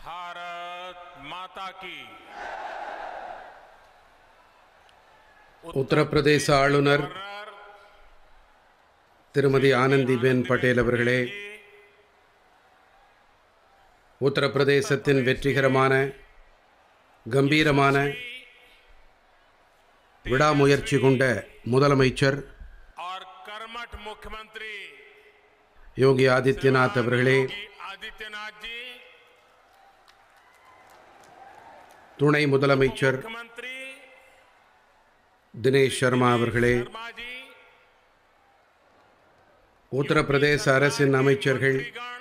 भारत माता की உத்தரப்பிரதேச ஆளுநர் गवर्नर திருமதி ஆனந்திபென் பட்டேல் அவர்களே உத்தரப்பிரதேசத்தின் வெற்றிகரமான கம்பீரமான விடாமுயற்சி கொண்ட முதலமைச்சர் और कर्मठ मुख्यमंत्री யோகி ஆதித்யநாத் அவர்களே योगी आदित्यनाथ जी துணை முதலமைச்சர் मुख्यमंत्री தினேஷ் சர்மா அவர்களே शर्मा जी உத்தரப்பிரதேச அரசின் அமைச்சர்கள் गण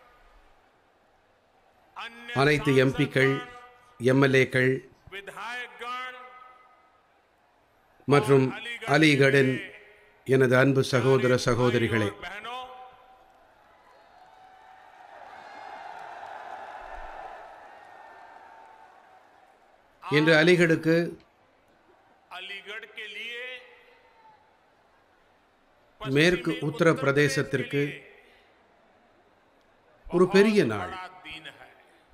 अन्य அனைத்து எம்பிக்கள் எம்எல்ஏக்கள் विधायक गण மற்றும் அலிகடின் எனது அன்பு சகோதர சகோதரிகளே बहनों இன்று அலிகடுக்கு अलीगढ़ के लिए மேற்கு உத்தரப்பிரதேசத்திற்கு ஒரு பெரிய நாள் बड़ा दिन है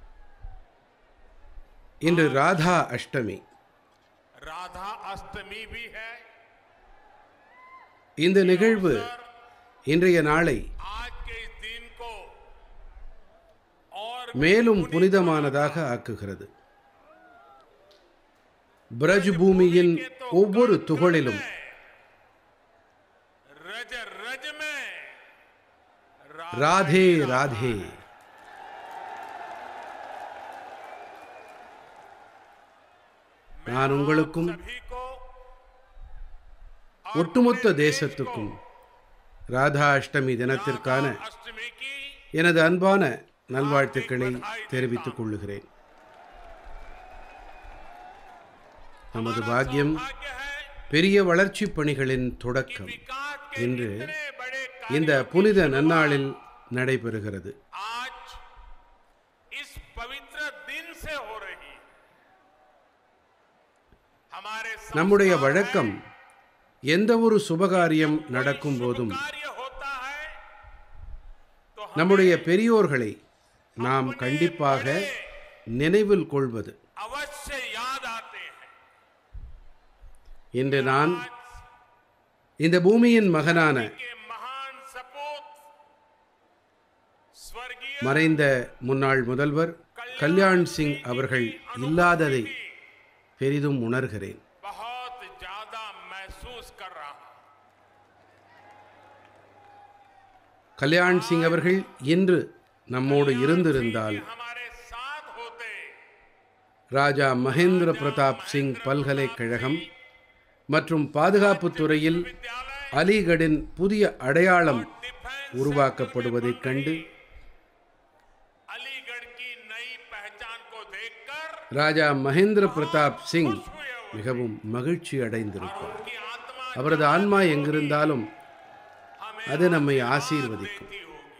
இன்று ராதா அஷ்டமி राधा अष्टमी भी है இந்த நிகழ்வு இன்றைய நாளை आज के इस दिन को और மேலும் புனிதமானதாக ஆக்குகிறது பிரஜ் பூமியின் ஒவ்வொரு துகளிலும் रज रज में रा- ராதே ராதே நான் உங்களுக்கும் सभी को ஒட்டுமொத்த தேசத்துக்கும் ராதா அஷ்டமி தினத்திற்கான अष्टमी की எனது அன்பான நல்வாழ்த்துக்களை தெரிவித்துக் கொள்ளுகிறேன் நமது பாக்கியம் भाग्य है பெரிய வளர்ச்சிப் பணிகளின் தொடக்கம் विकास के இன்று इतने बड़े இந்த कार्य புனித நன்னாளில் நடைபெறுகிறது आज इस पवित्र दिन से हो रही है हमारे நம்முடைய संस्कार வழக்கம் எந்த ஒரு சுபகாரியம் நடக்கும் போதும் कार्य होता है तो हम நம்முடைய பெரியோர்களை நாம் கண்டிப்பாக நினைவில் கொள்வது अवश्य याद आते हैं இன்று நான் இந்த பூமியின் மகனான के महान सपूत स्वर्गीय மறைந்த முன்னாள் முதல்வர் கல்யாண் சிங் அவர்கள் இல்லாததை பெரிதும் உணர்கிறேன் बहुत ज्यादा महसूस कर रहा हूं கல்யாண் சிங் அவர்கள் இன்று நம்மோடு இருந்திருந்தால் हमारे साथ होते ராஜா மகேந்திர பிரதாப் சிங் பல்கலைக்கழகம் மற்றும் பாதுகாப்புத் துறையில் विद्यालय அலிகடின் புதிய அடையாளம் डिफेंस உருவாக்கப்படுவதைக் கண்டு अलीगढ़ की नई पहचान को देखकर ராஜா மகேந்திர பிரதாப் சிங் மிகவும் மகிழ்ச்சி அடைந்திருப்பார் उनकी आत्मा அவரது ஆன்மா எங்கிருந்தாலும் हमें அது நம்மை ஆசீர்வதிக்கும் देती होगी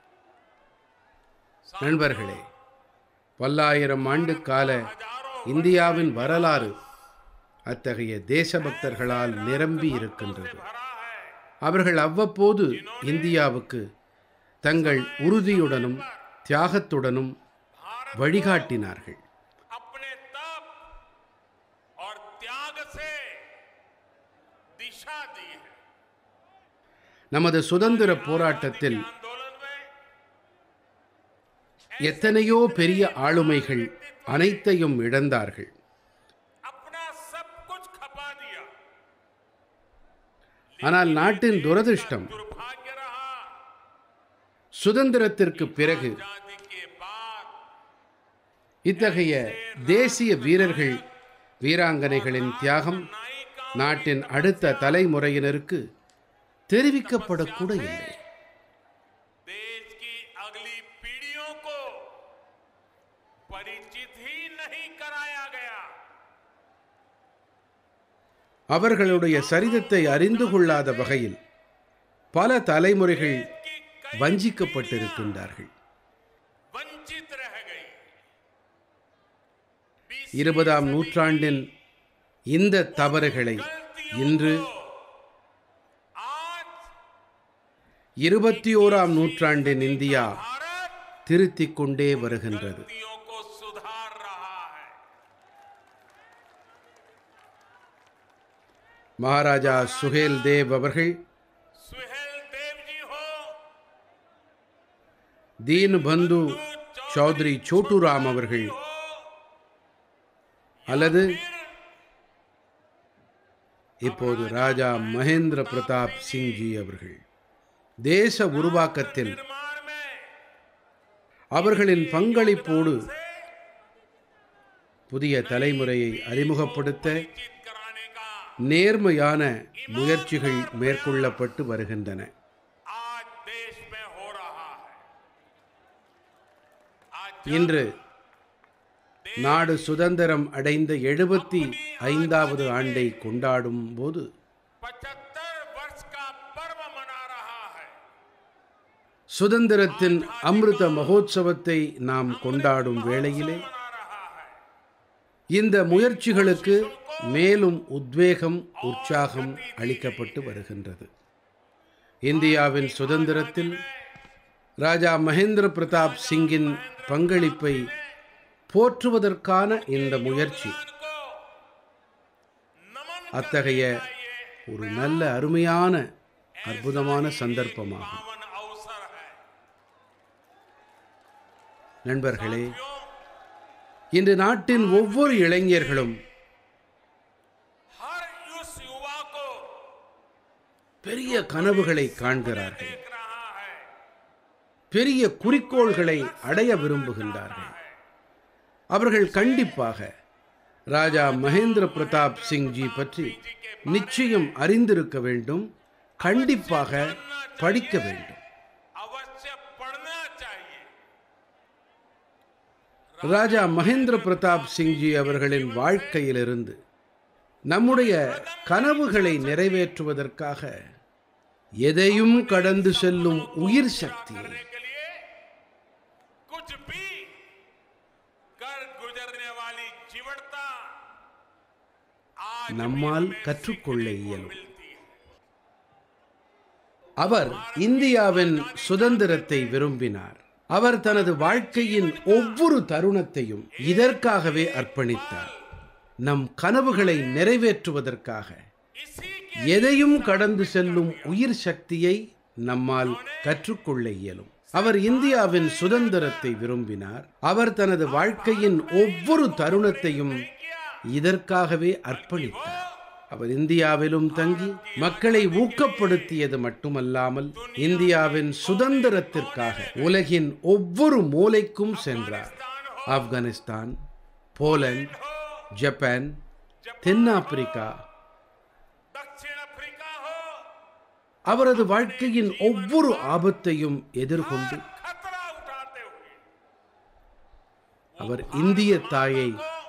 நண்பர்களே பல்லாயிரம் ஆண்டு கால இந்தியாவின் வரலாறு அத்தகைய தேசபக்தர்களால் நிரம்பி இருக்கின்றது भरा है அவர்கள் அவ்வப்போது இந்தியாவுக்கு தங்கள் உறுதியுடனும் தியாகத்துடனும் வழிகாட்டினார்கள் अपने तप और त्याग से दिशा दी है நமது சுதந்திர போராட்டத்தில் आंदोलन में எத்தனையோ பெரிய ஆளுமைகள் அனைத்தையும் இழந்தார்கள் अपना सब कुछ खपा दिया ஆனால் நாட்டின் துரதிர்ஷ்டம் दुर्भाग्य रहा சுதந்திரத்திற்கு பிறகு आजादी के बाद இத்தகைய தேசிய வீரர்கள் வீராங்கனைகளின் தியாகம் नाई का நாட்டின் அடுத்த தலைமுறையினருக்கு தெரிவிக்கப்படக்கூட இல்லை देश की अगली पीढ़ियों को परिचित ही नहीं कराया गया அவர்களுடைய சரிதத்தை அறிந்து கொள்ளாத வகையில் பல தலைமுறைகள் कि कई வஞ்சிக்கப்பட்டிருக்கின்றார்கள் वंचित रह गई இருபதாம் நூற்றாண்டின் இந்த தவறுகளை இன்று आज இருபத்தி ஓராம் நூற்றாண்டின் இந்தியா भारत திருத்திக் கொண்டே வருகின்றது गलतियों को மகாராஜா சுஹேல் தேவ் அவர்கள் सुहेल देव जी हो தீன் பந்து சௌத்ரி சோட்டுராம் அவர்கள் हो அல்லது இப்போது ராஜா மகேந்திர பிரதாப் சிங்ஜி அவர்கள் தேச உருவாக்கத்தில் निर्माण में அவர்களின் பங்களிப்போடு புதிய தலைமுறையை அறிமுகப்படுத்த जीत कराने का நேர்மையான முயற்சிகள் மேற்கொள்ளப்பட்டு வருகின்றன आज देश में हो रहा है आज இன்று நாடு சுதந்திரம் அடைந்த எழுபத்தி ஐந்தாவது ஆண்டை கொண்டாடும் போது पचहत्तर वर्ष का पर्व मना रहा है சுதந்திரத்தின் அமிர்த மகோத்சவத்தை நாம் கொண்டாடும் வேளையிலே मना रहा है இந்த முயற்சிகளுக்கு மேலும் உத்வேகம் உற்சாகம் அளிக்கப்பட்டு வருகின்றது இந்தியாவின் சுதந்திரத்தில் ராஜா மகேந்திர பிரதாப் சிங்கின் பங்களிப்பை போற்றுவதற்கான இந்த முயற்சி उनको नमन அத்தகைய ஒரு நல்ல அருமையான அற்புதமான சந்தர்ப்பமாகும் पावन अवसर है நண்பர்களே क्यों இன்று நாட்டின் ஒவ்வொரு இளைஞர்களும் हर उस युवा को பெரிய கனவுகளை காண்கிறார்கள் देख रहा है பெரிய குறிக்கோள்களை அடைய விரும்புகின்றார்கள் அவர்கள் கண்டிப்பாக ராஜா மகேந்திர பிரதாப் சிங்ஜி பற்றி நிச்சயம் அறிந்திருக்க வேண்டும் கண்டிப்பாக படிக்க வேண்டும் अवश्य पढ़ना चाहिए ராஜா மகேந்திர பிரதாப் சிங்ஜி அவர்களின் வாழ்க்கையிலிருந்து நம்முடைய கனவுகளை நிறைவேற்றுவதற்காக எதையும் கடந்து செல்லும் உயிர் சக்தியை करने के लिए कुछ भी कर गुजरने वाली जीवनता आज भी நம்மால் हमें கற்றுக்கொள்ள सीखने को இயலும் मिलती है அவர் இந்தியாவின் சுதந்திரத்தை விரும்பினார் அவர் தனது வாழ்க்கையின் ஒவ்வொரு தருணத்தையும் இதற்காகவே அர்ப்பணித்தார் நம் கனவுகளை நிறைவேற்றுவதற்காக इसी எதையும் கடந்து செல்லும் உயிர் சக்தியை நம்மால் கற்றுக்கொள்ள இயலும் அவர் இந்தியாவின் சுதந்திரத்தை விரும்பினார் அவர் தனது வாழ்க்கையின் ஒவ்வொரு தருணத்தையும் இதற்காகவே அர்ப்பணித்தார் அவர் இந்தியாவிலும் தங்கி மக்களை ஊக்கப்படுத்தியது மட்டுமல்லாமல் இந்தியாவின் சுதந்திரத்திற்காக உலகின் ஒவ்வொரு மூலைக்கும் சென்றார் ஆப்கானிஸ்தான் போலந்து ஜப்பான் தென்னாப்பிரிக்கா दक्षिण अफ्रीका हो அவரது வாழ்க்கையின் ஒவ்வொரு ஆபத்தையும் எதிர்கொண்டு खतरा उठाते हुए அவர் இந்திய தாயை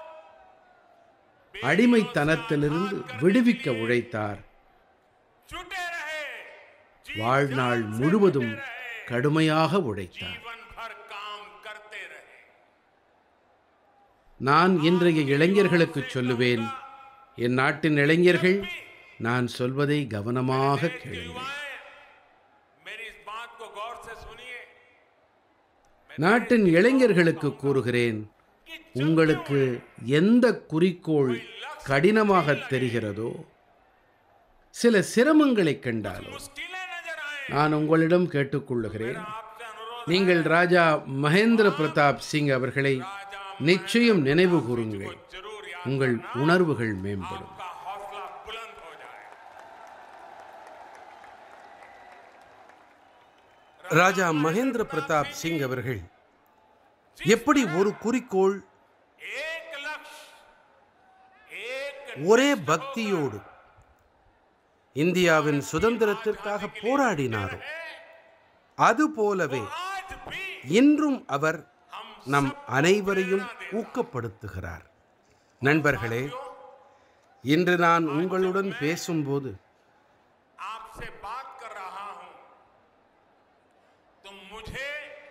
அடிமைத்தனத்திலிருந்து விடுவிக்க உழைத்தார் जुटे रहे வாழ்நாள் முழுவதும் கடுமையாக உழைத்தார் जीवन भर काम करते रहे நான் இன்றைய இளைஞர்களுக்கு சொல்லுவேன் என் நாட்டின் இளைஞர்கள் நான் சொல்வதை கவனமாக கேளுங்கள் युवाएं मेरी इस बात को गौर से सुनिए நாட்டின் இளைஞர்களுக்கு கூறுகிறேன் உங்களுக்கு எந்த குறிக்கோள் கடினமாக தெரிகிறதோ சில சிரமங்களை கண்டாலோ मुश्किलें नजर आए நான் உங்களிடம் கேட்டுக்கொள்ளுகிறேன் आपसे अनुरोध நீங்கள் ராஜா மகேந்திர பிரதாப் சிங் அவர்களை நிச்சயம் நினைவு கூறுங்கள் जरूर याद உங்கள் உணர்வுகள் மேம்படும் का हौसला बुलंद हो जाए ராஜா மகேந்திர பிரதாப் சிங் அவர்கள் எப்படி ஒரு குறிக்கோள் एक लक्ष्य एक ஒரே பக்தியோடு இந்தியாவின் சுதந்திரத்திற்காக போராடினாரோ அதுபோலவே आज भी இன்றும் அவர் நம் அனைவரையும் ஊக்கப்படுத்துகிறார் நண்பர்களே இன்று நான் உங்களுடன் பேசும்போது आपसे बात कर रहा हूं तो मुझे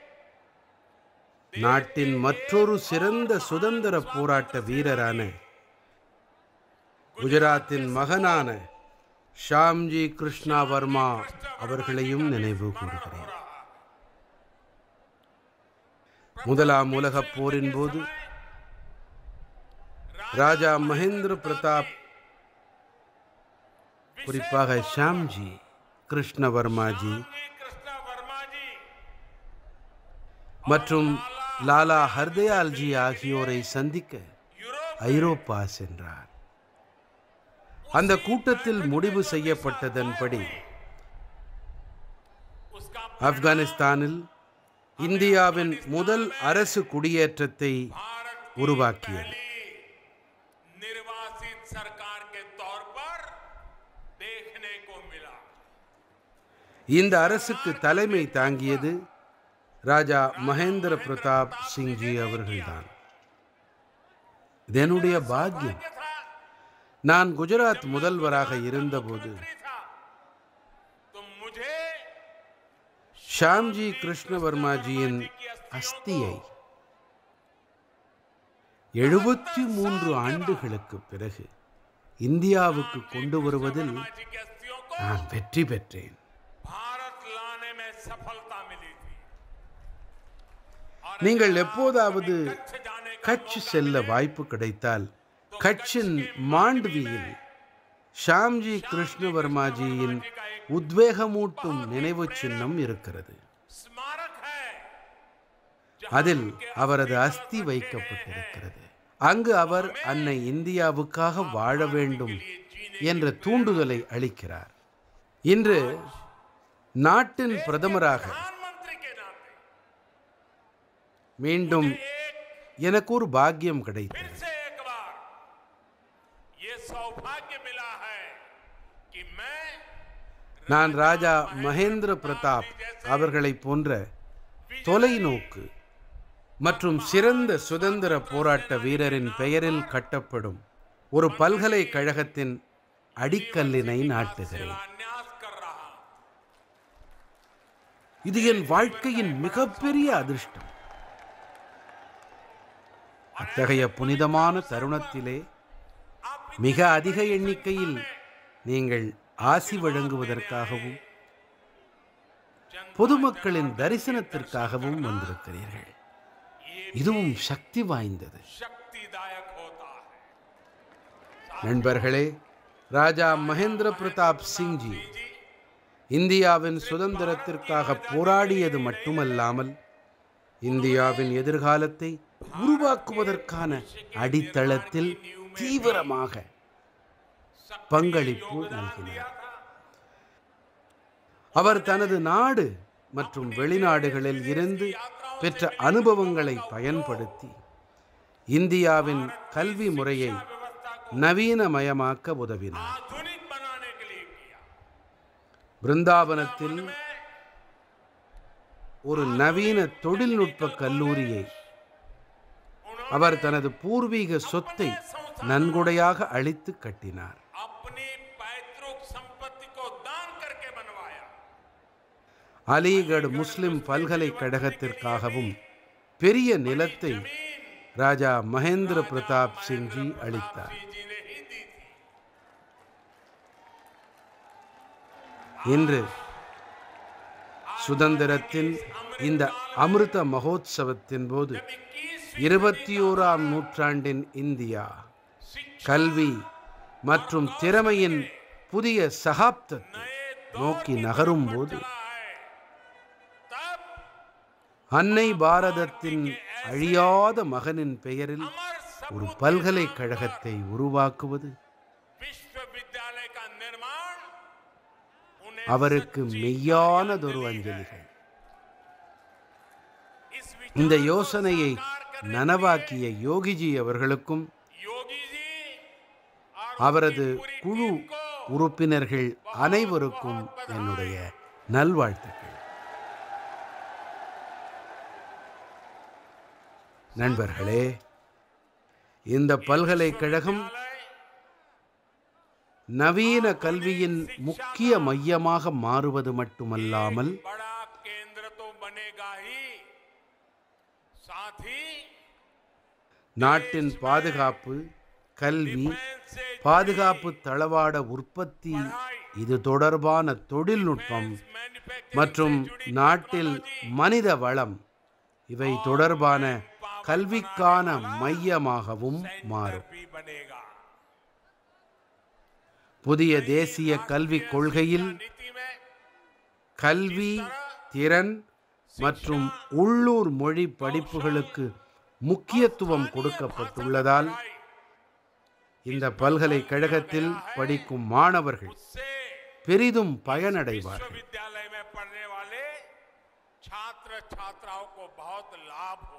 நாட்டின் மற்றொரு சிறந்த சுதந்திர போராட்ட வீரரான குஜராத்தின் மகனான ஷாம்ஜி கிருஷ்ணா வர்மா அவர்களையும் நினைவு கூறுகிறேன் முதலாம் உலகப் போரின் போது ராஜா மகேந்திர பிரதாப் குறிப்பாக ஷாம்ஜி கிருஷ்ணவர்மாஜி श्री कृष्ण वर्मा जी மற்றும் லாலா ஹர்தயால்ஜி ஆகியோரை சந்திக்க यूरोप ஐரோப்பா சென்றார் அந்த கூட்டத்தில் முடிவு செய்யப்பட்டதன்படி उसका ஆப்கானிஸ்தானில் இந்தியாவின் முதல் அரசு குடியேற்றத்தை भारत की உருவாக்கியது पहली निर्वासित सरकार के तौर पर देखने को मिला இந்த அரசுக்கு தலைமை தாங்கியது ராஜா மகேந்திர பிரதாப் சிங்ஜி அவர்கள்தான் இது என்னுடைய பாக்கியம் क्या था நான் குஜராத் முதல்வராக இருந்தபோது मंत्री था तो मुझे ஷாம்ஜி கிருஷ்ணவர்மாஜியின் அஸ்தியை எழுபத்தி மூன்று ஆண்டுகளுக்கு பிறகு இந்தியாவுக்கு கொண்டு வருவதில் वर्मा जी की अस्थियों को நான் வெற்றி பெற்றேன் भारत लाने में सफलता मिली थी और நீங்கள் எப்போதாவது कच्छ जाने का கட்ச் செல்ல வாய்ப்பு கிடைத்தால் கட்சின் மாண்ட்வியில் ஷாம்ஜி கிருஷ்ணவர்மாஜியின் உத்வேகமூட்டும் நினைவு சின்னம் இருக்கிறது स्मारक है அதில் அவரது அஸ்தி வைக்கப்பட்டிருக்கிறது அங்கு அவர் அன்னை இந்தியாவுக்காக வாழ வேண்டும் என்ற தூண்டுதலை அளிக்கிறார் இன்று நாட்டின் பிரதமராக प्रधानमंत्री के नाते மீண்டும் एक எனக்கு ஒரு பாக்கியம் கிடைத்தது फिर से एक बार ये सौभाग्य मिला है कि मैं நான் ராஜா மகேந்திர பிரதாப் அவர்களைப் போன்ற தொலைநோக்கு மற்றும் சிறந்த சுதந்திர போராட்ட வீரரின் பெயரில் கட்டப்படும் ஒரு பல்கலைக்கழகத்தின் அடிக்கல்லினை நாட்டுகிறேன் शिलान्यास कर रहा हूं இது என் வாழ்க்கையின் மிகப்பெரிய அதிர்ஷ்டம் அத்தகைய புனிதமான தருணத்திலே மிக அதிக எண்ணிக்கையில் நீங்கள் ஆசி வழங்குவதற்காகவும் பொதுமக்களின் தரிசனத்திற்காகவும் வந்திருக்கிறீர்கள் இதுவும் சக்தி வாய்ந்தது शक्तिदायक होता है நண்பர்களே ராஜா மகேந்திர பிரதாப் சிங்ஜி இந்தியாவின் சுதந்திரத்திற்காக போராடியது மட்டுமல்லாமல் இந்தியாவின் எதிர்காலத்தை உருவாக்குவதற்கான அடித்தளத்தில் தீவிரமாக பங்களிப்பு நல்கினார் அவர் தனது நாடு மற்றும் வெளிநாடுகளில் இருந்து பெற்ற அனுபவங்களை பயன்படுத்தி இந்தியாவின் கல்வி முறையை நவீனமயமாக்க உதவினார் आधुनिक बनाने के लिए किया பிருந்தாவனத்தில் ஒரு நவீன தொழில்நுட்ப கல்லூரியை அவர் தனது பூர்வீக சொத்தை நன்கொடையாக அளித்து கட்டினார் अपनी पैतृक संपत्ति को दान करके बनवाया அலிகட் முஸ்லிம் பல்கலைக்கழகத்திற்காகவும் பெரிய நிலத்தை ராஜா மகேந்திர பிரதாப் சிங்ஜி அளித்தார் जी ने ही दी थी இன்று சுதந்திரத்தின் இந்த அமிர்த மகோத்சவத்தின் போது இருபத்தி ஓராம் நூற்றாண்டின் இந்தியா கல்வி மற்றும் திறமையின் புதிய சகாப்தத்தை நோக்கி நகரும் போது तब அன்னை பாரதத்தின் அழியாத மகனின் பெயரில் अमर सब ஒரு பல்கலைக்கழகத்தை உருவாக்குவது विश्वविद्यालय का निर्माण उन्हें அவருக்கு மெய்யானதொரு அஞ்சலிகள் इस இந்த विचार யோசனையை நனவாக்கிய யோகிஜி அவர்களுக்கும் योगी जी और அவரது उनकी पूरी குழு टीम को உறுப்பினர்கள் அனைவருக்கும் என்னுடைய நல்வாழ்த்துக்கள் நண்பர்களே இந்த பல்கலைக்கழகம் நவீன கல்வியின் முக்கிய மையமாக மாறுவது மட்டுமல்லாமல் बड़ा केंद्र तो बनेगा ही साथ ही நாட்டின் பாதுகாப்பு கல்வி से பாதுகாப்பு தளவாட உற்பத்தி இது தொடர்பான தொழில்நுட்பம் मैन्युफैक्चरिंग மற்றும் நாட்டில் மனித வளம் இவை தொடர்பான கல்விக்கான மையமாகவும் மாறும் भी बनेगा புதிய தேசிய கல்விக் கொள்கையில் नीति में கல்வி திறன் மற்றும் உள்ளூர் மொழி படிப்புகளுக்கு முக்கியத்துவம் கொடுக்கப்பட்டுள்ளதால் இந்த பல்கலைக்கழகத்தில் படிக்கும் மாணவர்கள் से பெரிதும் பயனடைவார்கள் विश्वविद्यालय में पढ़ने वाले छात्र छात्राओं को बहुत लाभ होगा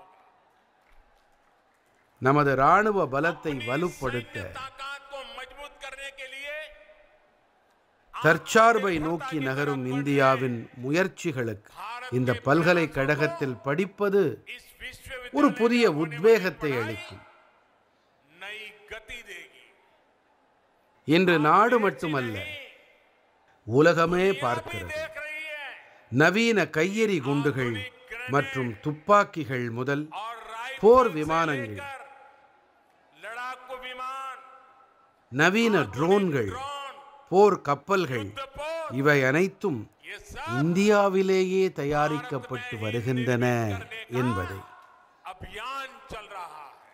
நமது இராணுவ பலத்தை வலுப்படுத்த ताकत को मजबूत करने के लिए தற்சார்பை நோக்கி நகரும் இந்தியாவின் முயற்சிகளுக்கு இந்த பல்கலைக்கழகத்தில் படிப்பது इस विश्वविद्यालय ஒரு புதிய உத்வேகத்தை அளிக்கும் नई गति देगी இன்று நாடு மட்டுமல்ல உலகமே பார்க்கிறது देख रही है நவீன கையெறி குண்டுகள் மற்றும் துப்பாக்கிகள் முதல் और राइफल போர் से விமானங்கள் लेकर लड़ाकू विमान நவீன ட்ரோன்கள் ड्रोन போர் கப்பல்கள் युद्धपोत இவை அனைத்தும் ये सब இந்தியாவிலேயே தயாரிக்கப்பட்டு வருகின்றன என்பதை अभियान चल रहा है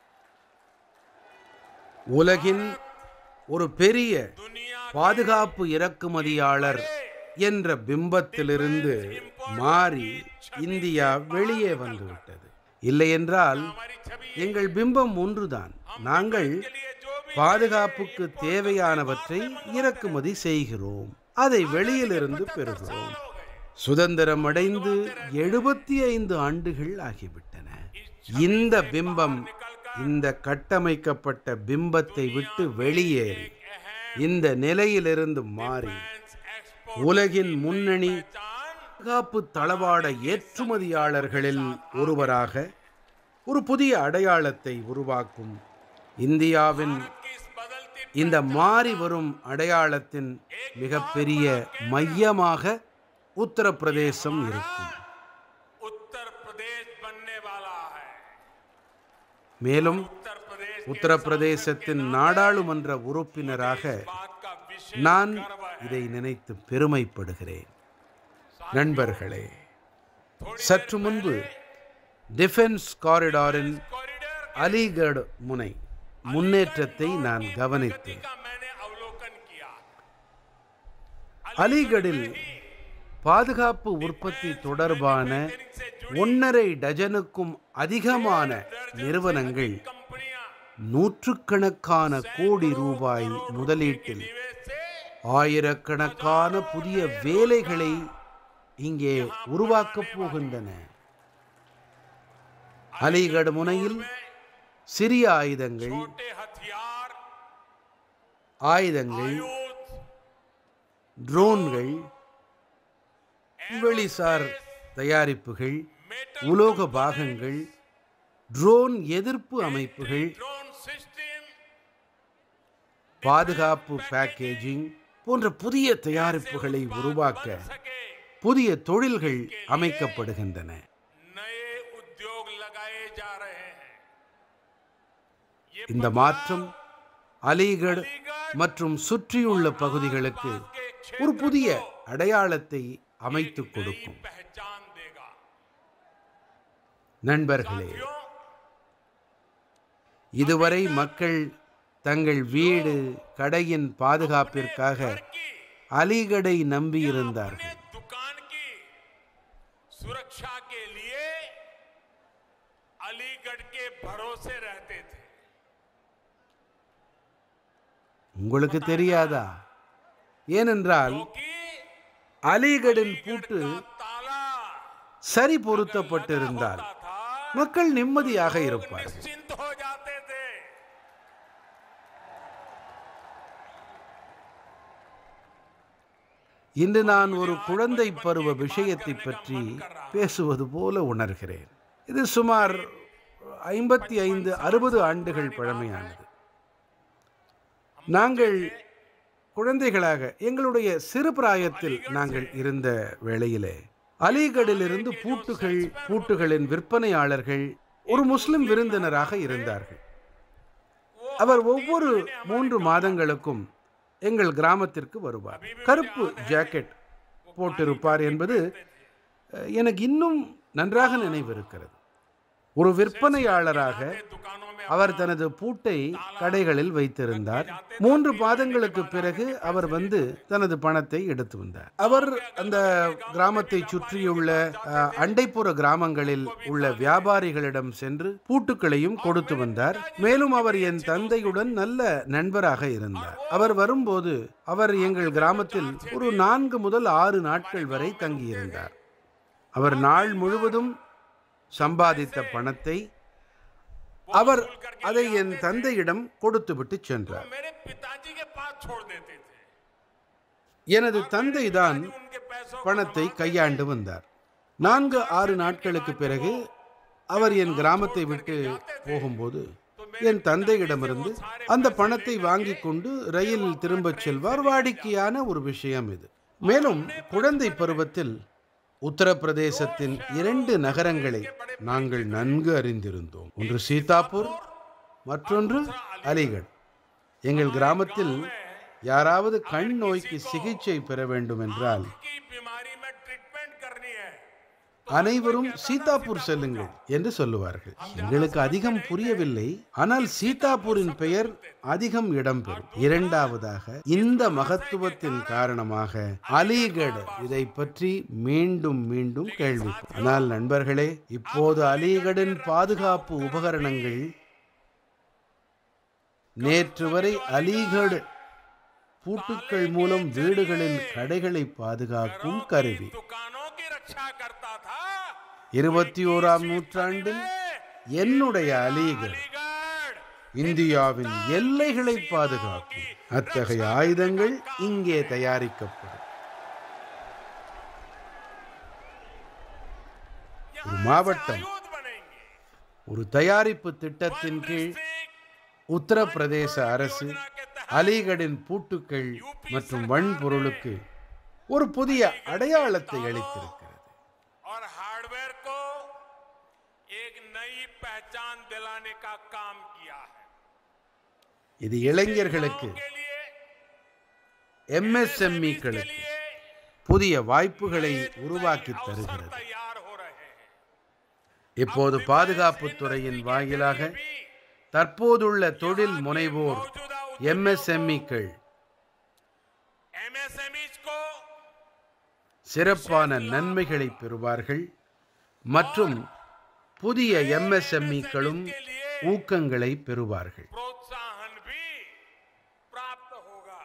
உலகின் ஒரு பெரிய दुनिया பாதுகாப்பு இறக்குமதியாளர் என்ற பிம்பத்திலிருந்து மாறி இந்தியா வெளியே வந்துவிட்டது இல்லையென்றால் हमारी छवि எங்கள் பிம்பம் ஒன்றுதான் நாங்கள் के लिए जो भी பாதுகாப்புக்கு தேவையானவற்றை இறக்குமதி செய்கிறோம் அதை வெளியிலிருந்து பெறுகிறோம் हो गए சுதந்திரம் அடைந்து எழுபத்தி ஐந்து ஆண்டுகள் ஆகிவிட்டன இந்த பிம்பம் இந்த கட்டமைக்கப்பட்ட பிம்பத்தை விட்டு வெளியேறி இந்த நிலையிலிருந்து மாறி உலகின் முன்னணி பாதுகாப்பு தளவாட ஏற்றுமதியாளர்களில் ஒருவராக ஒரு புதிய அடையாளத்தை உருவாக்கும் இந்தியாவின் की इस बदलती இந்த மாறி வரும் அடையாளத்தின் மிகப்பெரிய மையமாக உத்தரப்பிரதேசம் இருக்கும் उत्तर प्रदेश बनने वाला है மேலும் उत्तर प्रदेश உத்தரப்பிரதேசத்தின் நாடாளுமன்ற உறுப்பினராக बात का विशेष நான் गर्व है இதை நினைத்து பெருமைப்படுகிறேன் நண்பர்களே சற்று முன்பு டிஃபென்ஸ் காரிடாரின் कॉरिडोर அலிகட் முனை முன்னேற்றத்தை நான் கவனித்தேன் का मैंने अवलोकन किया அலிகடில் பாதுகாப்பு உற்பத்தி தொடர்பான ஒன்றரை டஜனுக்கும் அதிகமான நிறுவனங்கள் कंपनियां நூற்றுக்கணக்கான கோடி ரூபாய் முதலீட்டில் निवेश से ஆயிரக்கணக்கான புதிய வேலைகளை இங்கே உருவாக்கப் போகின்றன அலிகட் முனையில் சிறிய ஆயுதங்கள் छोटे हथियार ஆயுதங்கள் युद्ध ட்ரோன்கள் வெளிசார் தயாரிப்புகள் உலோக பாகங்கள் ட்ரோன் எதிர்ப்பு அமைப்புகள் ड्रोन सिस्टम பாதுகாப்பு பேக்கேஜிங் போன்ற புதிய தயாரிப்புகளை உருவாக்க सके புதிய தொழில்கள் அமைக்கப்படுகின்றன नए उद्योग लगाए जा रहे हैं ये இந்த மாற்றம் அலிகட் மற்றும் சுற்றியுள்ள பகுதிகளுக்கு ஒரு புதிய அடையாளத்தை அமைத்துக் கொடுக்கும் पहचान देगा நண்பர்களே क्यों இதுவரை மக்கள் தங்கள் வீடு கடையின் பாதுகாப்பிற்காக कि அலிகடை நம்பியிருந்தார்கள் अपने दुकान की सुरक्षा के लिए अलीगढ़ के भरोसे रहते थे உங்களுக்கு தெரியாதா ஏனென்றால் क्योंकि அலிகடின் பூட்டு ताला சரி பொருத்தப்பட்டிருந்தால் था மக்கள் நிம்மதியாக இருப்பார்கள் निश्चिंत हो जाते थे இன்று நான் ஒரு குழந்தை பருவ விஷயத்தை பற்றி பேசுவது போல உணர்கிறேன் இது சுமார் ஐம்பத்தி ஐந்து அறுபது ஆண்டுகள் பழமையானது நாங்கள் குழந்தைகளாக எங்களுடைய சிறு பிராயத்தில் நாங்கள் இருந்த வேளையிலே அலிகடிலிருந்து பூட்டுகள் பூட்டுகளின் விற்பனையாளர்கள் ஒரு முஸ்லிம் விருந்தினராக இருந்தார்கள் அவர் ஒவ்வொரு மூன்று மாதங்களுக்கும் எங்கள் கிராமத்திற்கு வருவார் கருப்பு ஜாக்கெட் போட்டிருப்பார் என்பது அஹ், எனக்கு இன்னும் நன்றாக நினைவிருக்கிறது ஒரு விற்பனையாளராக दुकानों में அவர் தனது பூட்டை கடைகளில் வைத்திருந்தார் மூன்று பாதங்களுக்கு பிறகு அவர் வந்து தனது பணத்தை எடுத்து வந்தார் அவர் அந்த கிராமத்தை சுற்றியுள்ள அஹ், அண்டைப்புற கிராமங்களில் உள்ள வியாபாரிகளிடம் சென்று பூட்டுக்களையும் கொடுத்து வந்தார் மேலும் அவர் என் தந்தையுடன் நல்ல நண்பராக இருந்தார் அவர் வரும்போது அவர் எங்கள் கிராமத்தில் ஒரு நான்கு முதல் ஆறு நாட்கள் வரை தங்கியிருந்தார் அவர் நாள் முழுவதும் சம்பாதித்த பணத்தை அவர் அதை என் தந்தையிடம் கொடுத்துவிட்டு சென்றார் मेरे पिताजी के पास छोड़ देते थे எனது தந்தைதான் उनके पैसों को பணத்தை கையாண்டு வந்தார் நான்கு ஆறு நாட்களுக்கு பிறகு அவர் என் கிராமத்தை விட்டு போகும்போது என் தந்தையிடமிருந்து அந்த பணத்தை வாங்கி கொண்டு ரயிலில் திரும்பச் செல்வார் வாடிக்கையான ஒரு விஷயம் இது மேலும் குழந்தை பருவத்தில் உத்தரப்பிரதேசத்தின் இரண்டு நகரங்களை நாங்கள் நன்கு அறிந்திருந்தோம் ஒன்று சீதாப்பூர் மற்றொன்று அலிகட் எங்கள் கிராமத்தில் யாராவது கண் நோய்க்கு சிகிச்சை பெற வேண்டும் என்றால் की बीमारी में ट्रीटमेंट करनी है அனைவரும் சீதாப்பூர் செல்லுங்கள் என்று சொல்லுவார்கள் எங்களுக்கு அதிகம் புரியவில்லை ஆனால் சீதாப்பூரின் பெயர் அதிகம் இடம்பெறும் இரண்டாவதாக இந்த மகத்துவத்தின் காரணமாக அலிகட் இதை பற்றி மீண்டும் மீண்டும் கேள்வி ஆனால் நண்பர்களே இப்போது அலிகடின் பாதுகாப்பு உபகரணங்கள் நேற்று வரை அலிகட் பூட்டுக்கள் மூலம் வீடுகளின் கடைகளை பாதுகாக்கும் கருவி दुकानों की रक्षा करता था இருபத்தி ஓராம் நூற்றாண்டில் என்னுடைய அலிகர் अलीगढ़ இந்தியாவின் எல்லைகளை பாதுகாக்கும் அத்தகைய ஆயுதங்கள் இங்கே தயாரிக்கப்படும் ஒரு மாவட்டம் युद्ध बनेंगे ஒரு தயாரிப்பு திட்டத்தின் கீழ் உத்தரப்பிரதேச அரசு அலிகடின் பூட்டுக்கள் மற்றும் வன்பொருளுக்கு ஒரு புதிய அடையாளத்தை அளித்திருக்கிறது और हार्डवेयर को एक नई पहचान दिलाने का काम किया है இது இளைஞர்களுக்கு के लिए எம்எஸ்எம்இக்களுக்கு लिए புதிய வாய்ப்புகளை உருவாக்கி தருகிறது तैयार हो रहे हैं இப்போது பாதுகாப்புத் துறையின் வாயிலாக தற்போதுள்ள தொழில் முனைவோர் எம்எஸ்எம்இக்கள் एमएसएमईज को சிறப்பான நன்மைகளை பெறுவார்கள் மற்றும் புதிய எம்எஸ்எம்இக்களும் ஊக்கங்களை பெறுவார்கள் प्रोत्साहन भी प्राप्त होगा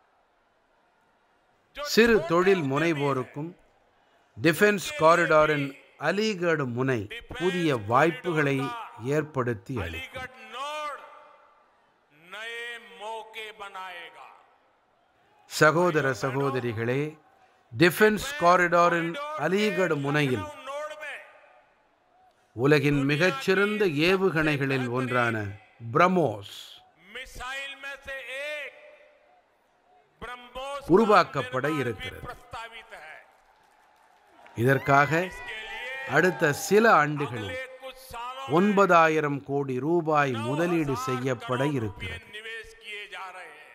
சிறு தொழில் முனைவோருக்கும் டிஃபென்ஸ் காரிடாரின் அலிகட் முனை புதிய வாய்ப்புகளை ஏற்படுத்தி அளிக்கும் अलीगढ़ नोड नए मौके बनाएगा சகோதர சகோதரிகளே டிஃபென்ஸ் காரிடாரின் அலிகட் முனையில் नोड में உலகின் மிகச்சிறந்த ஏவுகணைகளில் ஒன்றான பிரம்மோஸ் मिसाइल में से एक ब्रह्मोस உருவாக்கப்பட இருக்கிறது प्रस्तावित है இதற்காக इसके लिए அடுத்த சில ஆண்டுகளில் अगले कुछ सालों ஒன்பதாயிரம் கோடி ரூபாய் முதலீடு செய்யப்பட में இருக்கிறது निवेश किए जा रहे हैं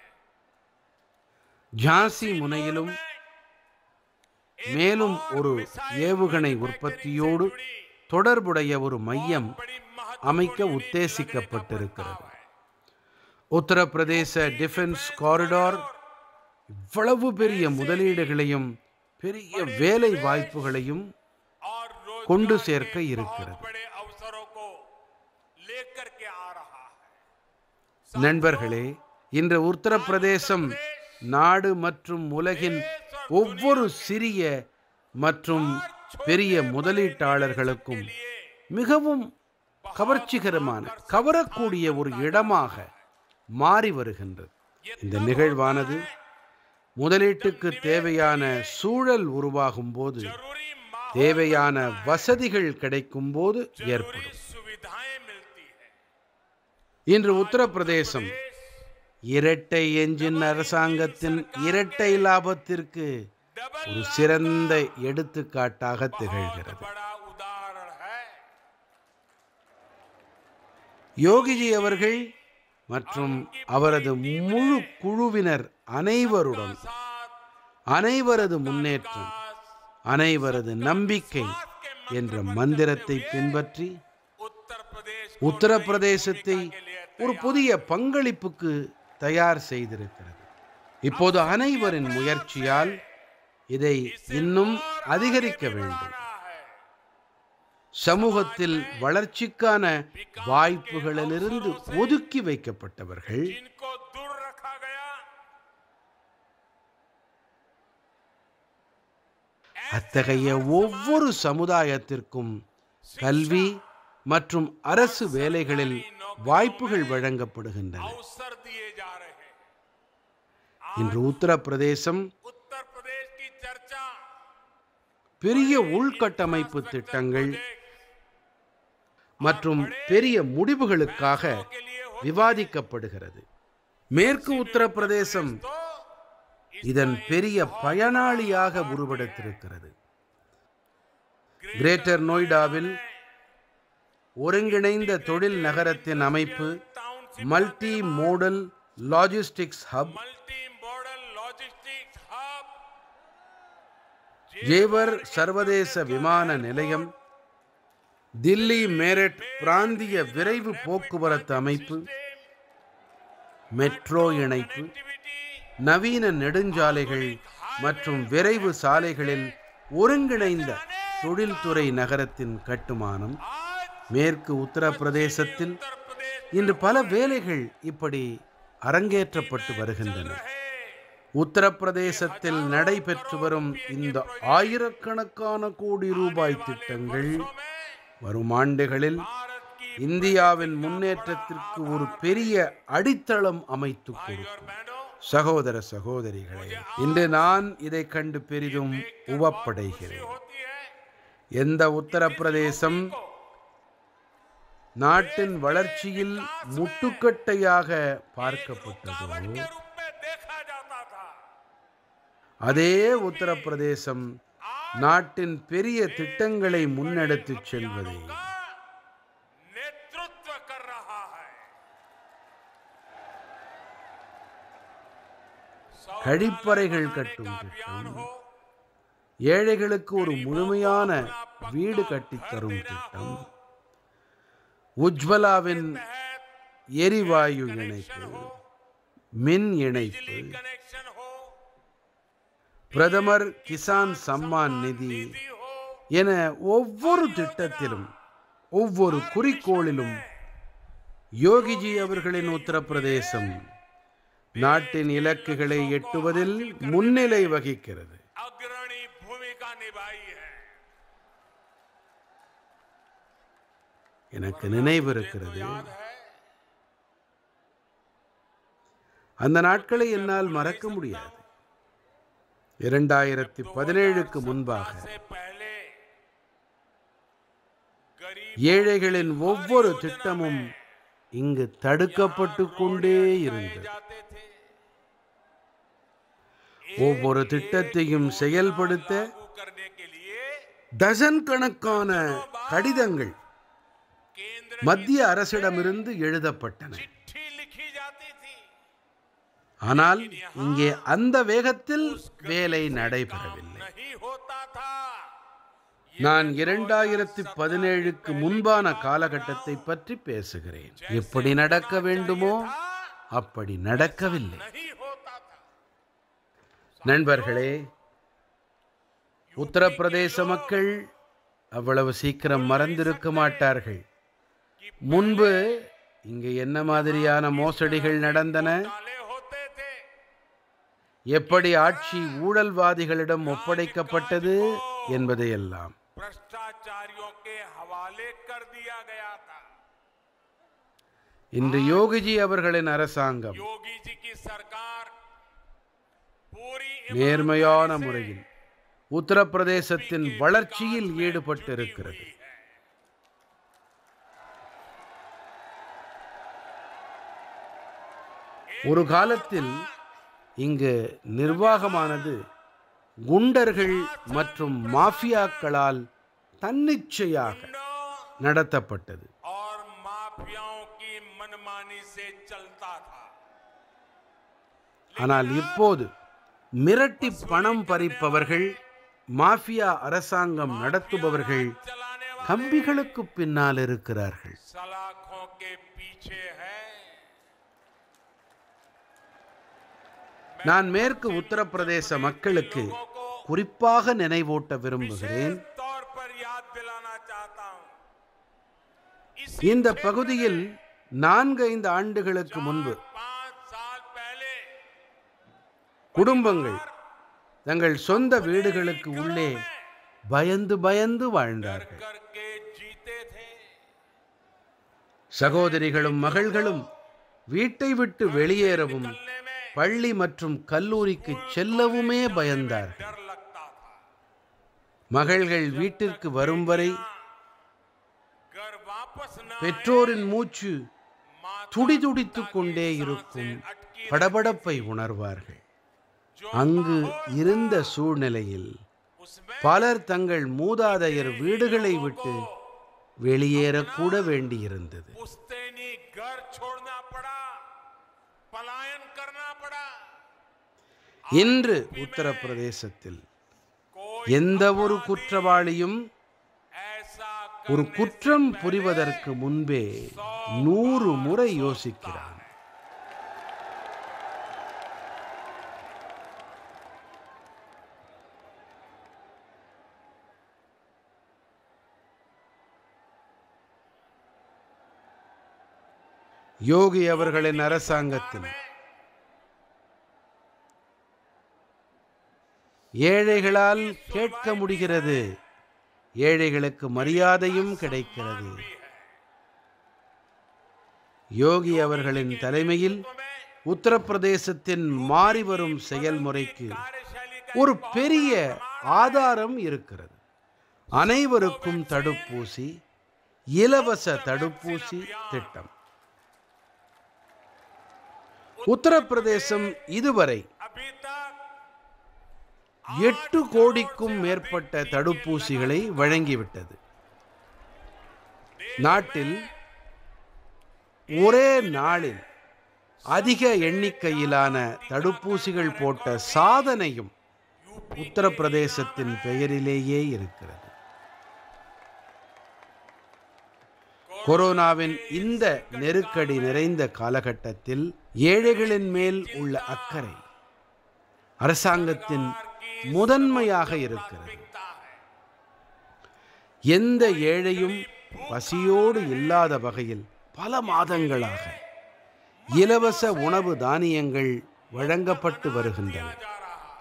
ஜான்சி முனையிலும் மேலும் ஒரு ஏவுகணை உற்பத்தியோடு தொடர்புடைய ஒரு மையம் बड़ी அமைக்க உத்தேசிக்கப்பட்டிருக்கிறது உத்தரப்பிரதேச டிஃபென்ஸ் காரிடார் இவ்வளவு பெரிய முதலீடுகளையும் பெரிய வேலை வாய்ப்புகளையும் और रोजगार கொண்டு के சேர்க்க बहुत இருக்கிறது बड़े अवसरों को लेकर के आ रहा है நண்பர்களே இன்று உத்தரப்பிரதேசம் நாடு மற்றும் உலகின் ஒவ்வொரு சிறிய மற்றும் பெரிய முதலீட்டாளர்களுக்கும் மிகவும் கவர்ச்சிகரமான கவரக்கூடிய ஒரு இடமாக மாறி வருகின்றது இந்த நிகழ்வானது முதலீட்டுக்கு தேவையான சூழல் உருவாகும் போது जरूरी माहौल தேவையான வசதிகள் கிடைக்கும் போது ஏற்படும் सुविधाएं मिलती है இன்று உத்தரப்பிரதேசம் இரட்டை என்ஜின் அரசாங்கத்தின் இரட்டை லாபத்திற்கு डबल ஒரு சிறந்த எடுத்துக்காட்டாக திகழ்கிறது बड़ा उदाहरण है யோகிஜி அவர்கள் மற்றும் அவரது முழு குழுவினர் அனைவருடன் साथ அனைவரது முன்னேற்றம் அனைவரது நம்பிக்கை என்ற மந்திரத்தை பின்பற்றி उत्तर प्रदेश உத்தரப்பிரதேசத்தை ஒரு புதிய பங்களிப்புக்கு தயார் செய்திருக்கிறது இப்போது அனைவரின் முயற்சியால் இதை இன்னும் அதிகரிக்க வேண்டும் சமூகத்தில் வளர்ச்சிக்கான வாய்ப்புகளிலிருந்து ஒதுக்கி வைக்கப்பட்டவர்கள் जिनको दूर रखा गया அத்தகைய ஒவ்வொரு சமுதாயத்திற்கும் கல்வி மற்றும் அரசு வேலைகளில் வாய்ப்புகள் வழங்கப்படுகின்றன अवसर दिए जा रहे हैं இன்று உத்தரப்பிரதேசம் उत्तर प्रदेश की चर्चा பெரிய உள்கட்டமைப்பு திட்டங்கள் மற்றும் பெரிய முடிவுகளுக்காக के लिए हो விவாதிக்கப்படுகிறது மேற்கு உத்தரப்பிரதேசம் तो இதன் பெரிய பயனாளியாக உருவெடுத்திருக்கிறது கிரேட்டர் நொய்டாவில் ஒருங்கிணைந்த தொழில் நகரத்தின் அமைப்பு township multi modal logistics hub multi modal logistics hub Jewar சர்வதேச விமான நிலையம் தில்லி மேரட் பிராந்திய விரைவு போக்குவரத்து அமைப்பு மெட்ரோ இணைப்பு நவீன நெடுஞ்சாலைகள் மற்றும் விரைவு சாலைகளில் ஒருங்கிணைந்த தொழில்துறை நகரத்தின் கட்டுமானம் आज மேற்கு உத்தரப்பிரதேசத்தில் उत्तर प्रदेश இன்று பல வேலைகள் இப்படி அரங்கேற்றப்பட்டு வருகின்றன है உத்தரப்பிரதேசத்தில் நடைபெற்று வரும் இந்த ஆயிரக்கணக்கான கோடி ரூபாய் திட்டங்கள் में வரும் ஆண்டுகளில் भारत की இந்தியாவின் முன்னேற்றத்திற்கு ஒரு பெரிய அடித்தளம் அமைத்து और கொடுக்கும் बहनों சகோதர சகோதரிகளே இன்று நான் இதை கண்டு பெரிதும் உவப்படைகிறேன் होती है எந்த உத்தரப்பிரதேசம் நாட்டின் வளர்ச்சியில் முட்டுக்கட்டையாக பார்க்கப்பட்டதோ के रूप में देखा जाता था அதே உத்தரப்பிரதேசம் நாட்டின் பெரிய திட்டங்களை முன்னெடுத்துச் செல்வதை का नेतृत्व कर रहा है கழிப்பறைகள் बनाने கட்டும் का अभियान திட்டம் हो ஏழைகளுக்கு ஒரு முழுமையான வீடு கட்டித்தரும் திட்டம் உஜ்வலாவின் எரிவாயு இணைப்பு மின் இணைப்பு कनेक्शन हो பிரதமர் கிசான் சம்மான் நிதி निधि हो என ஒவ்வொரு திட்டத்திலும் ஒவ்வொரு குறிக்கோளிலும் யோகிஜி அவர்களின் உத்தரப்பிரதேசம் நாட்டின் இலக்குகளை எட்டுவதில் முன்னிலை வகிக்கிறது अग्रणी भूमिका निभाई है எனக்கு நினைவிருக்கிறது याद है அந்த நாட்களை என்னால் மறக்க முடியாது இரண்டாயிரத்தி பதினேழுக்கு முன்பாக से पहले गरीब ஏழைகளின் ஒவ்வொரு திட்டமும் இங்கு தடுக்கப்பட்டு கொண்டே இருந்தது जाते थे ஒவ்வொரு திட்டத்தையும் செயல்படுத்த लागू करने के लिए டசன் கணக்கான கடிதங்கள் केंद्र மத்திய அரசிடமிருந்து எழுதப்பட்டன चिट्ठी लिखी जाती थी ஆனால் இங்கே அந்த வேகத்தில் வேலை நடைபெறவில்லை नहीं होता था நான் இரண்டாயிரத்தி பதினேழுக்கு முன்பான காலகட்டத்தை பற்றி பேசுகிறேன் எப்படி நடக்க வேண்டுமோ அப்படி நடக்கவில்லை नहीं होता था நண்பர்களே உத்தரப்பிரதேச மக்கள் அவ்வளவு சீக்கிரம் மறந்திருக்க மாட்டார்கள் முன்பு இங்கு என்ன மாதிரியான மோசடிகள் நடந்தன ताले होते थे எப்படி ஆட்சி ஊழல்வாதிகளிடம் ஒப்படைக்கப்பட்டது என்பதையெல்லாம் भ्रष्टाचारियों के हवाले कर दिया गया था இன்று யோகிஜி அவர்களின் அரசாங்கம் योगी जी की सरकार पूरी நேர்மையான முறையில் உத்தரப்பிரதேசத்தின் வளர்ச்சியில் ஈடுபட்டிருக்கிறது ஒரு காலத்தில் இங்கு நிர்வாகமானது குண்டர்கள் மற்றும் மாஃபியாக்களால் தன்னிச்சையாக ईमानदारों நடத்தப்பட்டது और माफियाओं की मनमानी से चलता था ஆனால் இப்போது மிரட்டி பணம் பறிப்பவர்கள் மாஃபியா அரசாங்கம் நடத்துபவர்கள் चलाने वाले கம்பிகளுக்கு பின்னால் இருக்கிறார்கள் सलाखों के पीछे है நான் மேற்கு உத்தரப்பிரதேச மக்களுக்கு குறிப்பாக நினைவூட்ட விரும்புகிறேன் विशेष तौर पर याद दिलाना चाहता हूं इस இந்த பகுதியில் நான்கு ஐந்து ஆண்டுகளுக்கு முன்பு पांच साल पहले குடும்பங்கள் தங்கள் சொந்த வீடுகளுக்கு உள்ளே பயந்து பயந்து வாழ்ந்தார்கள் करके जीते थे சகோதரிகளும் மகள்களும் வீட்டை விட்டு வெளியேறவும் निकलने में பள்ளி மற்றும் கல்லூரிக்கு செல்லவுமே பயந்தார்கள் डर लगता था மகள்கள் வீட்டிற்கு வரும் வரை घर वापस न பெற்றோரின் மூச்சு माता துடிதுடித்துக் கொண்டே இருக்கும் अटकी படபடப்பை உணர்வார்கள் அங்கு இருந்த சூழ்நிலையில் उसमें பலர் தங்கள் மூதாதையர் வீடுகளை விட்டு வெளியேறக்கூட வேண்டியிருந்தது पुश्तैनी घर छोड़ना पड़ा पलायन करना पड़ा இன்று உத்தரப்பிரதேசத்தில் कोई எந்த ஒரு குற்றவாளியும் ऐसा ஒரு करने குற்றம் புரிவதற்கு முன்பே நூறு முறை யோசிக்கிறான் யோகி அவர்களின் அரசாங்கத்தில் ஏழைகளால் கேட்க முடிகிறது ஏழைகளுக்கு மரியாதையும் கிடைக்கிறது யோகி அவர்களின் தலைமையில் உத்தரப்பிரதேசத்தின் மாறிவரும் செயல்முறைக்கு कार्यशैली का ஒரு பெரிய ஆதாரம் இருக்கிறது அனைவருக்கும் தடுப்பூசி இலவச தடுப்பூசி திட்டம் உத்தரப்பிரதேசம் இதுவரை अभी तक எட்டு கோடிக்கும் மேற்பட்ட தடுப்பூசிகளை வழங்கிவிட்டது நாட்டில் ஒரே நாளில் அதிக எண்ணிக்கையிலான தடுப்பூசிகள் போட்ட சாதனையும் உத்தரப்பிரதேசத்தின் பெயரிலேயே இருக்கிறது கொரோனாவின் இந்த நெருக்கடி நிறைந்த காலகட்டத்தில் ஏழைகளின் மேல் உள்ள அக்கறை அரசாங்கத்தின் முதன்மையாக இருக்கிறது दिखता है எந்த ஏழையும் பசியோடு இல்லாத வகையில் பல மாதங்களாக இலவச உணவு தானியங்கள் வழங்கப்பட்டு வருகின்றன जा रहा है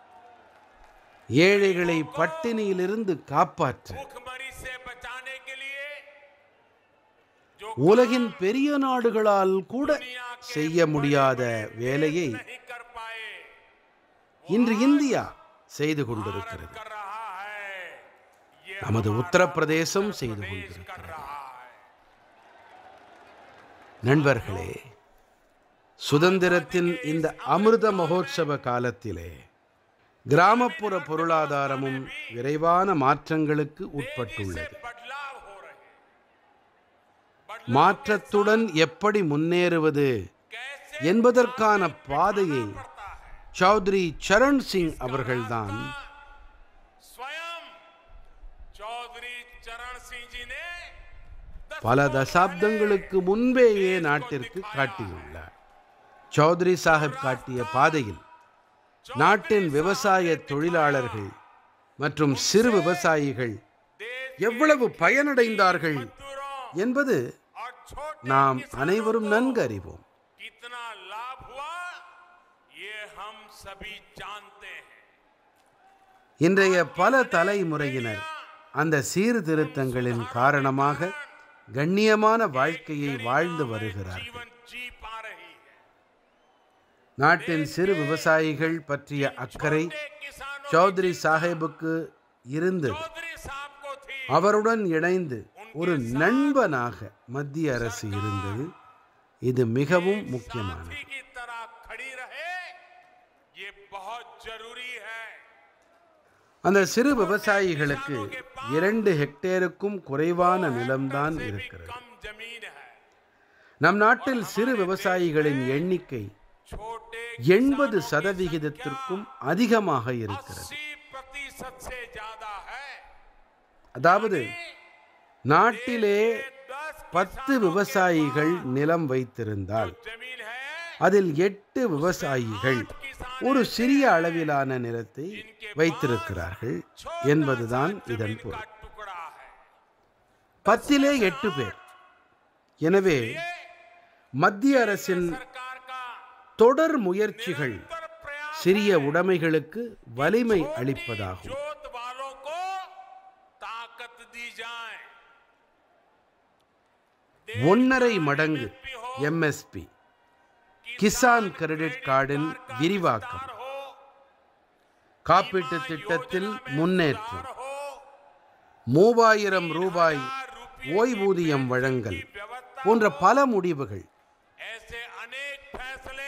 ஏழைகளை பட்டினியிலிருந்து காப்பாற்ற भूखमरी से बचाने के लिए जो உலகின் பெரிய நாடுகளால் கூட செய்ய முடியாத வேலையை नहीं कर पाए இன்று இந்தியா செய்து கொண்டிருக்கிறது कर रहा है ये நமது உத்தரப்பிரதேசம் செய்து देश கொண்டிருக்கிறது कर रहा है நண்பர்களே சுதந்திரத்தின் இந்த அமிர்த மகோத்சவ காலத்திலே கிராமப்புற பொருளாதாரமும் விரைவான மாற்றங்களுக்கு உட்பட்டுள்ளது बदलाव हो रहे हैं மாற்றத்துடன் எப்படி முன்னேறுவது कैसे என்பதற்கான பாதையை पड़ता है சௌத்ரி சரண் சிங் அவர்கள்தான் स्वयं चौधरी चरण सिंह जी ने दस பல தசாப்தங்களுக்கு முன்பேயே நாட்டிற்கு காட்டியுள்ளார் சௌத்ரி சாஹிப் காட்டிய பாதையில் நாட்டின் விவசாய தொழிலாளர்கள் மற்றும் சிறு விவசாயிகள் देश எவ்வளவு பயனடைந்தார்கள் मजदूरों என்பது और छोटे நாம் किसानों அனைவரும் को நன்கு அறிவோம் कितना लाभ हुआ ये हम सभी जानते हैं இன்றைய பல தலைமுறையினர் அந்த சீர்திருத்தங்களின் காரணமாக கண்ணியமான வாழ்க்கையை வாழ்ந்து வருகிறார்கள் जीवन जी पा रही है நாட்டின் சிறு விவசாயிகள் பற்றிய அக்கறை छोटे किसानों சௌத்ரி சாஹேபுக்கு இருந்தது चौधरी साहब को थी அவருடன் இணைந்து ஒரு நண்பனாக மத்திய அரசு இருந்தது இது மிகவும் முக்கியமானது साथी की तरह खड़ी रहे ये बहुत जरूरी है அந்த சிறு விவசாயிகளுக்கு இரண்டு ஹெக்டேருக்கும் குறைவான நிலம்தான் से भी இருக்கிறது कम जमीन है நம் நாட்டில் சிறு விவசாயிகளின் எண்ணிக்கை छोटे எண்பது சதவிகிதத்திற்கும் அதிகமாக இருக்கிறது अस्सी प्रतिशत से ज्यादा है அதாவது நாட்டிலே दस பத்து விவசாயிகள் நிலம் வைத்திருந்தால் जमीन है அதில் எட்டு விவசாயிகள் ஒரு சிறிய அளவிலான நிலத்தை வைத்திருக்கிறார்கள் என்பதுதான் இதன் का பொருள் टुकड़ा है பத்திலே எட்டு பேர் எனவே மத்திய அரசின் सरकार का தொடர் முயற்சிகள் निरंतर प्रयास சிறிய உடைமைகளுக்கு வலிமை அளிப்பதாகும் जोत वालों को ताकत दी जाए ஒன்றரை மடங்கு எம்எஸ்பி கிசான் கிரெடிட் கார்டின் விரிவாக்கம் हो காப்பீட்டு திட்டத்தில் முன்னேற்றம் हो மூவாயிரம் ரூபாய் ஓய்வூதியம் வழங்கல் व्यवस्था போன்ற பல முடிவுகள் ऐसे अनेक फैसले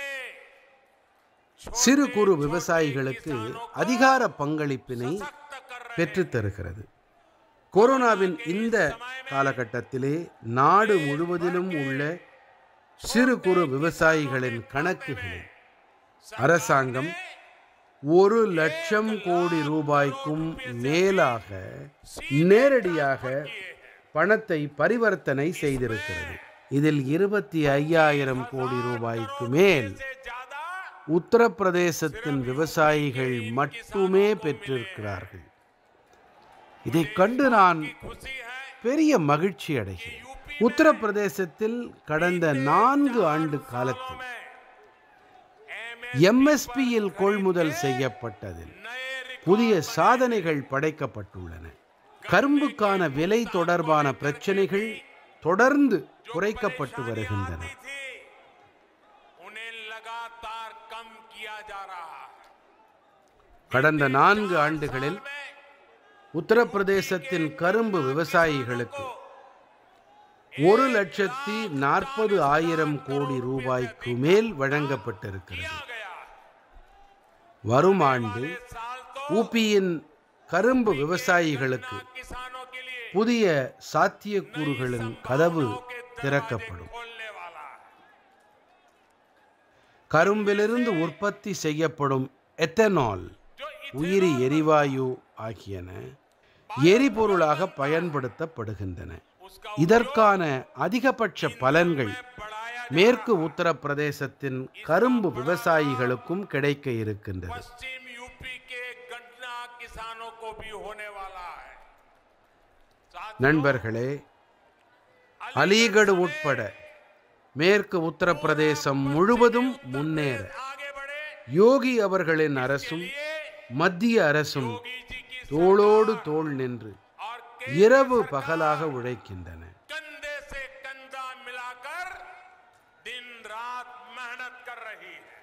சிறு குறு விவசாயிகளுக்கு அதிகார பங்களிப்பினை सख्त कर रहे பெற்றுத் தருகிறது கொரோனாவின் இந்த காலகட்டத்திலே நாடு முழுவதிலும் உள்ள சிறு குறு விவசாயிகளின் கணக்குகளில் அரசாங்கம் ஒரு லட்சம் கோடி ரூபாய்க்கும் மேலாக நேரடியாக பணத்தை பரிவர்த்தனை செய்திருக்கிறது இதில் இருபத்தி ஐயாயிரம் கோடி ரூபாய்க்கு மேல் से ज्यादा உத்தரப்பிரதேசத்தின் விவசாயிகள் மட்டுமே பெற்றிருக்கிறார்கள் இதைக் கண்டு நான் खुशी है பெரிய மகிழ்ச்சி அடைகிறேன் உத்தரப்பிரதேசத்தில் கடந்த நான்கு ஆண்டு காலத்தில் में எம்எஸ்பியில் கொள்முதல் செய்யப்பட்டதில் नए रिकॉर्ड புதிய சாதனைகள் படைக்கப்பட்டுள்ளன கரும்புக்கான விலை தொடர்பான பிரச்சனைகள் தொடர்ந்து குறைக்கப்பட்டு வருகின்றன थी उन्हें लगातार कम किया जा रहा है கடந்த நான்கு ஆண்டுகளில் உத்தரப்பிரதேசத்தின் கரும்பு விவசாயிகளுக்கு ஒரு லட்சத்தி நாற்பது ஆயிரம் கோடி ரூபாய்க்கு மேல் வழங்கப்பட்டிருக்கிறது गया வரும் ஆண்டு साल तो ஊபியின் கரும்பு விவசாயிகளுக்கு किसानों के लिए புதிய சாத்தியக்கூறுகளின் கதவு திறக்கப்படும் खोलने वाला है கரும்பிலிருந்து உற்பத்தி செய்யப்படும் எத்தனால் जो உயிரி எரிவாயு ஆகியன எரிபொருளாக பயன்படுத்தப்படுகின்றன उसका இதற்கான அதிகபட்ச பலன்கள் बढ़ाया மேற்கு உத்தரப்பிரதேசத்தின் கரும்பு விவசாயிகளுக்கும் கிடைக்க இருக்கின்றது पश्चिम यूपी के गन्ना किसानों को भी होने वाला है साथियों, நண்பர்களே அலிகடு உட்பட மேற்கு உத்தரப்பிரதேசம் முழுவதும் முன்னேற आगे बढ़े யோகி அவர்களின் அரசும் ये மத்திய அரசும் योगी जी की தோளோடு தோள் நின்று और இரவு பகலாக உழைக்கின்றன कंधे से कंधा मिलाकर दिन रात मेहनत कर रही है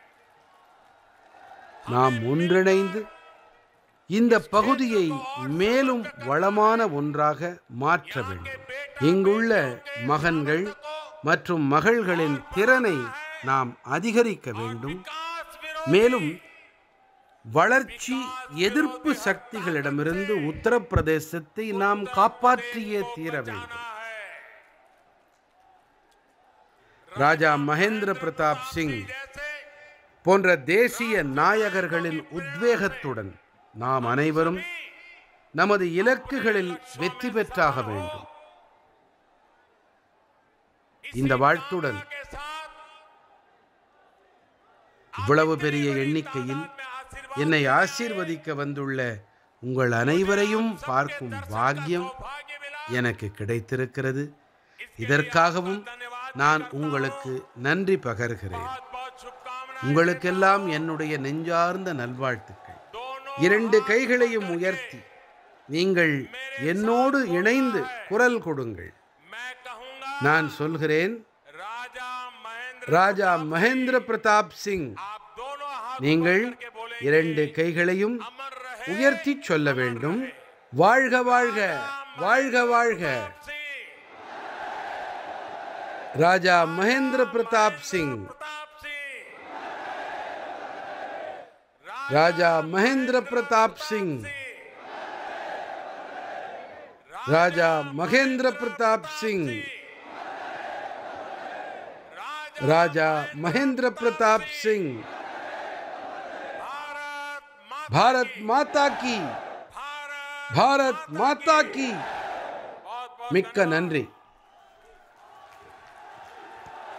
நாம் ஒன்றிணைந்து இந்த பகுதியை மேலும் வளமான ஒன்றாக மாற்ற வேண்டும் இங்குள்ள மகன்கள் மற்றும் மகள்களின் திறனை நாம் அதிகரிக்க வேண்டும் विकास विरोध மேலும் வளர்ச்சி எதிர்ப்பு சக்திகளிடமிருந்து உத்தரப்பிரதேசத்தை நாம் காப்பாற்றியே தீர வேண்டும் है ராஜா மகேந்திர பிரதாப் சிங் जैसे போன்ற தேசிய நாயகர்களின் உத்வேகத்துடன் நாம் அனைவரும் நமது இலக்குகளில் வெற்றி பெற்றாக வேண்டும் இந்த வாழ்த்துடன் के साथ இவ்வளவு பெரிய எண்ணிக்கையில் मैं आशीर्वाद என்னை ஆசீர்வதிக்க வந்துள்ள உங்கள் அனைவரையும் பார்க்கும் பாக்கியம் भाग्य मिला எனக்கு கிடைத்திருக்கிறது இதற்காகவும் நான் உங்களுக்கு நன்றி பகர்கிறேன் बहुत बहुत शुभकामनाएं உங்களுக்கெல்லாம் என்னுடைய நெஞ்சார்ந்த நல்வாழ்த்துக்கள் दोनों இரண்டு கைகளையும் உயர்த்தி நீங்கள் என்னோடு இணைந்து குரல் கொடுங்கள் मैं कहूंगा நான் சொல்கிறேன் राजा महेंद्र ராஜா மகேந்திர பிரதாப் சிங் आप दोनों हाथ நீங்கள் के बोले இரண்டு கைகளையும் अमर रहे உயர்த்தி சொல்ல வேண்டும் வாழ்க வாழ்க வாழ்க வாழ்க सिंह ராஜா மகேந்திர பிரதாப் சிங் प्रताप सिंह ராஜா மகேந்திர பிரதாப் சிங் ராஜா மகேந்திர பிரதாப் சிங் ராஜா மகேந்திர பிரதாப் சிங் भारत माता பாரத் மாதா கி भारत பாரத் மாதா கி बहुत बहुत மிக்க நன்றி